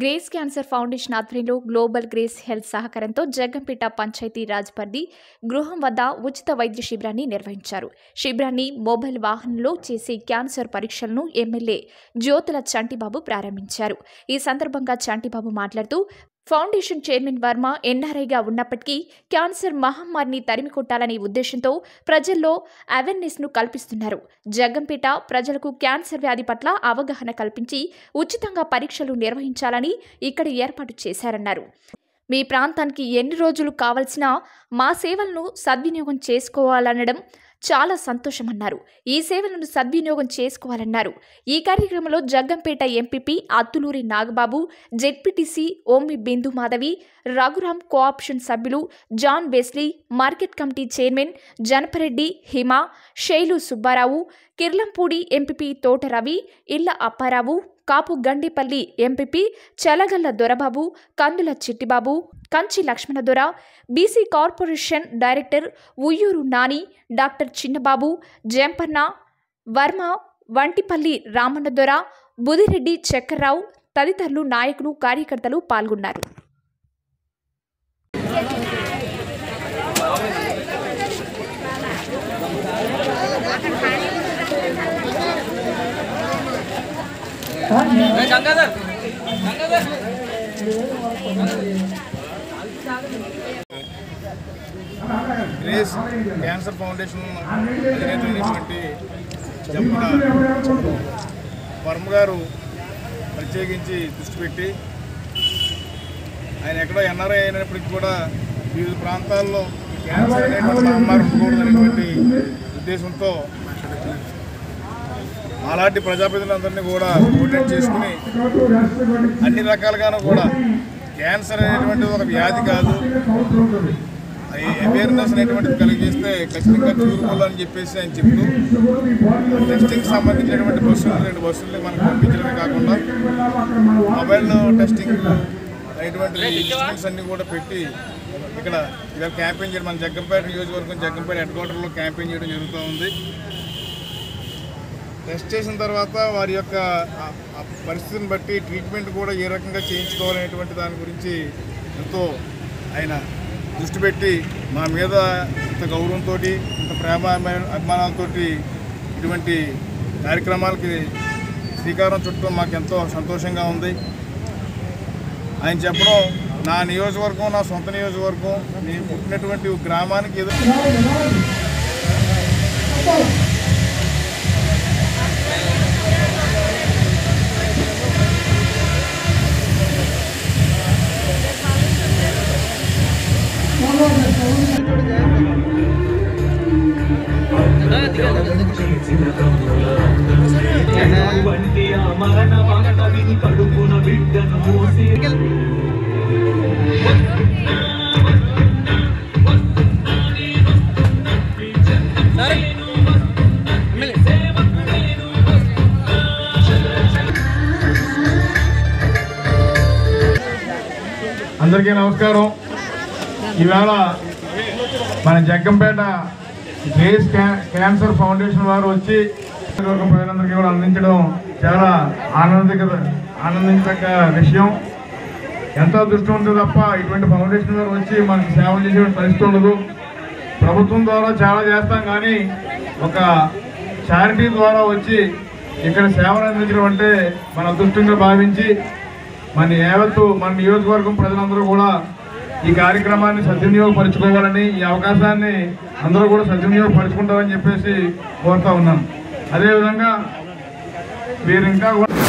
grace cancer foundation ఆధ్వర్యంలో global Grace health సహకారంతో జగ్గంపేట పంచాయతీ రాజ్ పరిధి గృహం వద్ద ఉచిత వైద్య శిబిరాన్ని నిర్వహించారు శిబిరాన్ని మొబైల్ వాహనంలో చేసే క్యాన్సర్ పరీక్షలను ఎమ్మెల్యే జ్యోతుల చంటిబాబు ప్రారంభించారు ఈ సందర్భంగా చంటిబాబు మాట్లాడుతూ ఫౌండేషన్ చైర్మన్ వర్మ ఎన్ఆర్ఐగా ఉన్నప్పటికీ క్యాన్సర్ మహమ్మారిని తరిమి కొట్టాలనే ఉద్దేశంతో ప్రజల్లో అవేర్నెస్ను కల్పిస్తున్నారు జగ్గంపేట ప్రజలకు క్యాన్సర్ వ్యాధి పట్ల అవగాహన కల్పించి ఉచితంగా పరీక్షలు నిర్వహించాలని ఇక్కడ ఏర్పాటు చేశారన్నారు మీ ప్రాంతానికి ఎన్ని రోజులు కావలసినా మా సేవలను సద్వినియోగం చేసుకోవాలనడం చాలా సంతోషమన్నారు ఈ సేవలను సద్వినియోగం చేసుకోవాలన్నారు ఈ కార్యక్రమంలో Jaggampeta MPP Attuluri Nagababu ZPTC Omi Bindu Madhavi Raghuram cooption సభ్యులు John Wesley market committee chairman Janapareddy Hima Sailu Subbarao Kirlampudi MPP Thota Ravi Illa Apparao Kapu Gandepalli MPP Chalagalla Dorababu Kandula Chittibabu Kanchi Lakshmanadora BC corporation director Uyyuru Nani doctor Chinnababu Jampanna Varma Vantipalli Ramannadora Budireddy Chakkarrao తదితరులు నాయకులు కార్యకర్తలు పాల్గొన్నారు Gangadhar Gangadhar Grace cancer foundation అధినేతమైనటువంటి జంపన వర్మ గారు ప్రత్యేకించి దృష్టి పెట్టి ఆయన ఎక్కడో ఎన్ఆర్ఐ అయినప్పటికీ కూడా వివిధ ప్రాంతాల్లో ఈ క్యాన్సర్ అనేటువంటి మహమ్మారి ఉండకూడదనేటువంటి ఉద్దేశంతో అలాంటి ప్రజాప్రతినిధులందరినీ కూడా కోఆర్డినేట్ చేసుకుని అన్ని రకాలుగాను కూడా క్యాన్సర్ అనేటువంటి ఒక వ్యాధి కాదు అవేర్నెస్ అనేటువంటిది కలిగజేస్తే ఖచ్చితంగా చూరుకోవాలని చెప్పేసి ఆయన చెప్తూ టెస్టింగ్ సంబంధించినటువంటి బస్సులు రెండు బస్సుల్ని మనకు పంపించడమే కాకుండా మొబైల్ టెస్టింగ్ అనేటువంటి ఇన్స్ట్రుమెంట్స్ అన్ని కూడా పెట్టి ఇక్కడ ఇక్కడ క్యాంపెయిన్ చేయడం మన జగ్గంపేట నియోజకవర్గం జగ్గంపేట హెడ్ క్వార్టర్లో క్యాంపెయిన్ చేయడం జరుగుతూ ఉంది టెస్ట్ చేసిన తర్వాత వారి యొక్క ఆ- ఆ పరిస్థితిని బట్టి ట్రీట్మెంట్ కూడా ఏ రకంగా చేయించుకోవాలనేటువంటి దాని గురించి ఎంతో ఆయన దృష్టి పెట్టి మా మీద ఇంత గౌరవంతో ఇంత ప్రేమ అభిమా- అభిమానాలతో ఇటువంటి కార్యక్రమాలకి శ్రీకారం చుట్టడం మాకు ఎంతో సంతోషంగా ఉంది ఆయన చెప్పడం నా నియోజకవర్గం నా సొంత నియోజకవర్గం నేను పుట్టినటువంటి ఒక గ్రామానికి ఏదో వంటి ఆ మరణ వార్తని కడుపున బిడ్డను మోసి అందరికీ నమస్కారం ఈవేళ మన జగ్గంపేట గ్రేస్ క్యా- క్యాన్సర్ ఫౌండేషన్ వారు వచ్చి నియోజకవర్గ ప్రజలందరికీ కూడా అందించడం చాలా ఆనందిక ఆనందించదగ్గ విషయం ఎంతో దృష్టి ఉంటే తప్ప ఇటువంటి ఫౌండేషన్ వారు వచ్చి మనకి సేవలు చేసే పరిస్థితి ఉండదు ప్రభుత్వం ద్వారా చాలా చేస్తాం కానీ ఒక చారిటీ ద్వారా వచ్చి ఇక్కడ సేవలు అందించడం అంటే మన అదృష్టంగా భావించి మన యావత్తు మన నియోజకవర్గం ప్రజలందరూ కూడా ఈ కార్యక్రమాన్ని సద్వినియోగపరచుకోవాలని ఈ అవకాశాన్ని అందరూ కూడా సద్వినియోగపరచుకుంటారని చెప్పేసి కోరుతా ఉన్నాను అదేవిధంగా వీరు ఇంకా కూడా